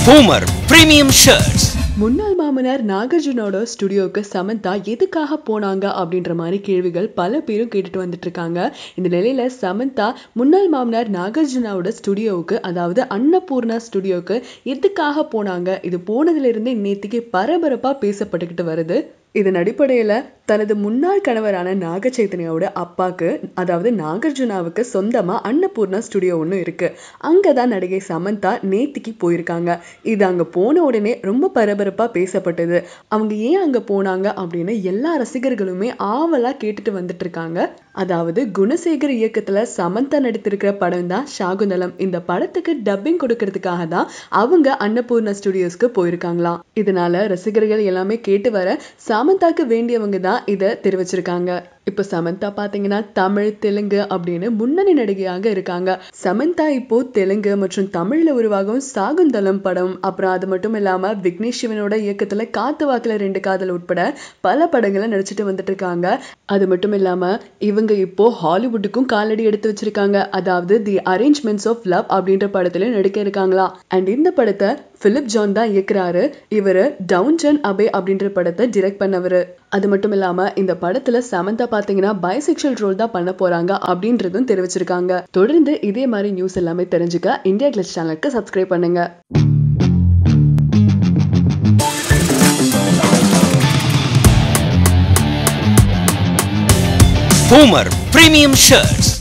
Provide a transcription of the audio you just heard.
Homer Premium Shirts. முன்னாள் மாமனார் நாகார்ஜுனோட ஸ்டுடியோவுக்கு சமந்தா எதுக்காக போனாங்க அப்படின்ற மாதிரி கேள்விகள் பல பேரும் கேட்டுட்டு வந்துட்டு இருக்காங்க இந்த நிலையில சமந்தா முன்னாள் மாமனார் நாகார்ஜுனாவோட ஸ்டுடியோவுக்கு அதாவது அன்னபூர்ணா ஸ்டுடியோவுக்கு எதுக்காக போனாங்க இது போனதுல இருந்து நேத்திக்கு பரபரப்பா பேசப்பட்டுக்கிட்டு வருது இதன் அடிப்படையில தனது முன்னாள் கணவரான நாக சைத்தன்யாவோட அப்பாக்கு அதாவது நாகார்ஜுனாவுக்கு சொந்தமா அன்னபூர்ணா ஸ்டுடியோ ஒன்று இருக்கு அங்கதான் நடிகை சமந்தா நேத்திக்கு போயிருக்காங்க இது அங்க போன உடனே ரொம்ப பரபரப்பா பேசப்பட்டது அவங்க ஏன் அங்க போனாங்க அப்படின்னு எல்லா ரசிகர்களுமே ஆவலா கேட்டுட்டு வந்துட்டு இருக்காங்க அதாவது குணசேகர் இயக்கத்துல சமந்தா நடித்திருக்கிற படம் தான் ஷாகுந்தலம் இந்த படத்துக்கு டப்பிங் கொடுக்கறதுக்காக தான் அவங்க அன்னபூர்ணா ஸ்டுடியோஸ்க்கு போயிருக்காங்களாம் இதனால ரசிகர்கள் எல்லாமே கேட்டு வர சமந்தாக்கு வேண்டியவங்க தான் இதை தெரிவிச்சிருக்காங்க இப்போ சமந்தா பாத்தீங்கன்னா தமிழ் தெலுங்கு அப்படின்னு முன்னணி நடிகையாக இருக்காங்க சமந்தா இப்போ தெலுங்கு மற்றும் தமிழ்ல உருவாகும் சாகுந்தலம் படம் அப்புறம் அது மட்டும் இல்லாம விக்னேஷ் சிவனோட இயக்கத்துல காத்து வாக்குல ரெண்டு காதல் உட்பட பல படங்களை நடிச்சிட்டு வந்துட்டு இருக்காங்க அது மட்டும் இல்லாம இவங்க இப்போ ஹாலிவுட்டுக்கும் காலடி எடுத்து வச்சிருக்காங்க அதாவது தி அரேஞ்ச்மெண்ட்ஸ் ஆஃப் லவ் அப்படின்ற படத்துல நடிக்க இருக்காங்களா அண்ட் இந்த படத்தை பிலிப் ஜான் தான் இயக்குறாரு இவரு டவுன்டன் அபே அப்படின்ற படத்தை டிரெக்ட் பண்ணவரு அது மட்டும் இல்லாம இந்த படத்துல சமந்தா பாத்தீங்கன்னா பைசெக்சுவல் ரோல் தான் பண்ண போறாங்க அப்படின்றதும் தெரிவிச்சிருக்காங்க தொடர்ந்து இதே மாதிரி நியூஸ் எல்லாமே தெரிஞ்சுக்க இந்தியா கிளச் சேனலுக்கு சப்ஸ்கிரைப் பண்ணுங்க Homer Premium Shirts.